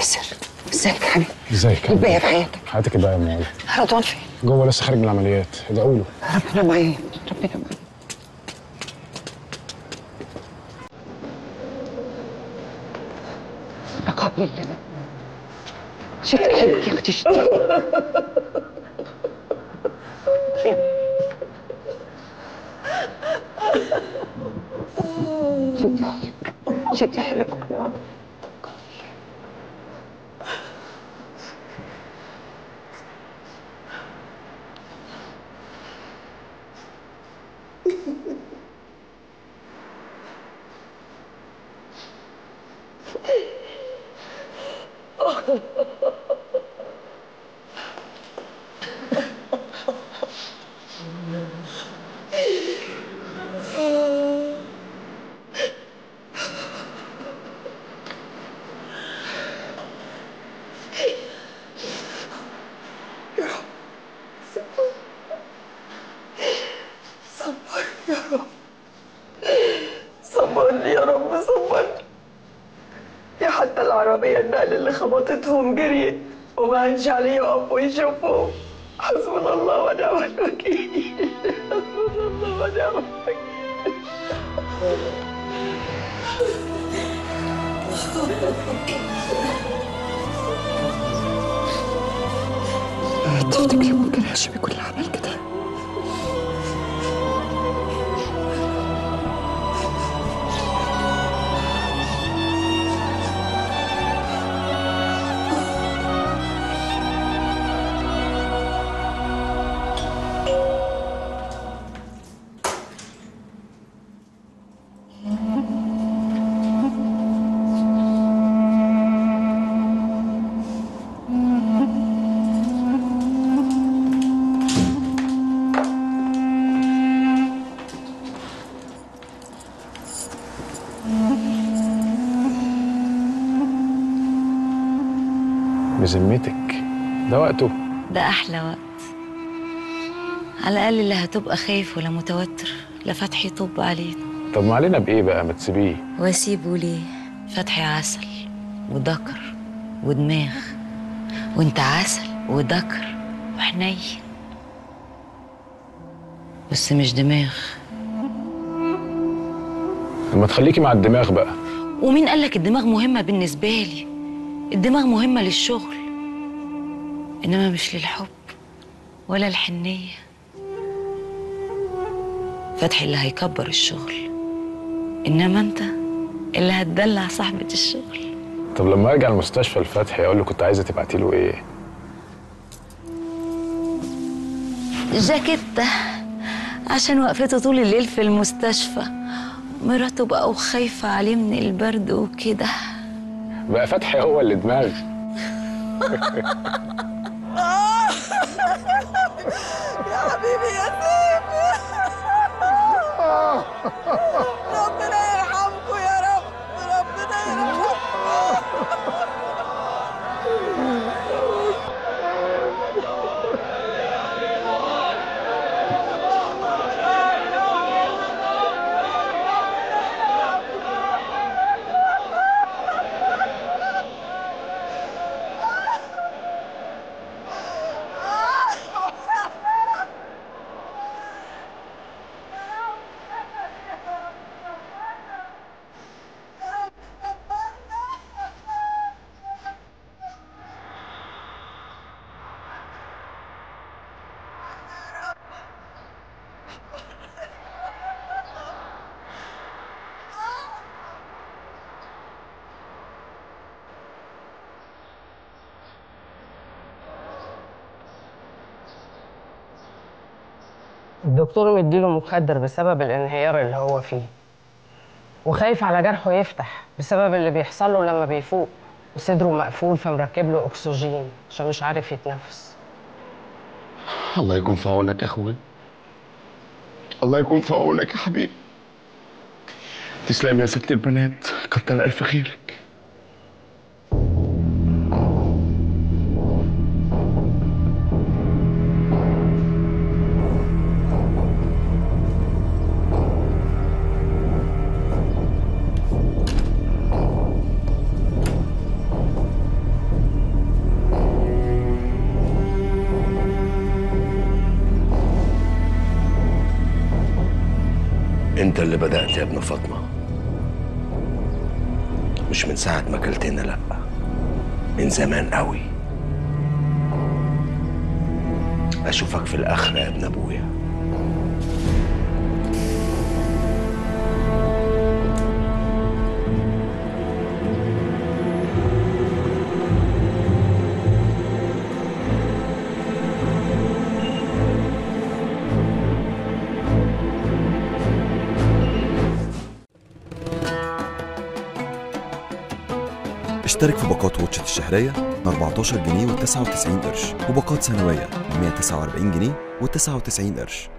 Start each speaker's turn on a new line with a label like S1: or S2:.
S1: ياسر ازيك يا حبيبي
S2: ازيك
S1: الباقي في حياتك
S2: حياتك بقى يا ام علي
S1: رضوان فين؟
S2: جوه لسه خارج من العمليات ادعوا له
S1: ربنا معاه ربنا معاه بقبل الله شد حيلك يا اختي شد شد حيلك شد حيلك
S3: صبرني يا رب صبرني يا حتى العربية النقل اللي خبطتهم جريت وما هنش عليه يقفوا يشوفوا حسبنا الله ونعم الوكيل حسبنا الله ونعم الوكيل
S1: تفتكري ممكن هاشم يكون اللي عمل كده؟
S2: بذمتك ده وقته
S4: ده أحلى وقت على الأقل لا هتبقى خايف ولا متوتر لا فتحي يطب علينا
S2: طب ما علينا بايه بقى ما تسيبيه
S4: واسيبه ليه فتحي عسل وذكر ودماغ وانت عسل وذكر وحنين بس مش دماغ
S2: لما تخليكي مع الدماغ بقى
S4: ومين قالك الدماغ مهمة بالنسبة لي الدماغ مهمة للشغل إنما مش للحب ولا الحنية فتحي اللي هيكبر الشغل إنما أنت اللي هتدلع صاحبة الشغل
S2: طب لما ارجع المستشفى الفتحي اقول له كنت عايزه تبعتي له ايه
S4: جاكيتة عشان وقفته طول الليل في المستشفى مراته بقى وخايفة عليه من البرد وكده
S2: بقى فتحي هو اللي دماغ
S3: يا حبيبي يا سيف ربنا يرحمكم يا رب ربنا يرحمكم
S5: الدكتور مديله مخدر بسبب الانهيار اللي هو فيه وخايف على جرحه يفتح بسبب اللي بيحصل له لما بيفوق وصدره مقفول فمركب له اكسجين عشان مش عارف يتنفس
S6: الله يكون في عونك يا اخوي الله يكون في عونك يا حبيبي تسلم يا ست البنات كتر الف خيرك انت اللي بدأت يا ابن فاطمة مش من ساعة ما كلتنا لأ من زمان قوي أشوفك في الآخرة يا ابن أبويا
S7: اشترك في باقات واتشت الشهرية ب 14 جنيه و99 قرش وباقات سنوية ب 149 جنيه و99 قرش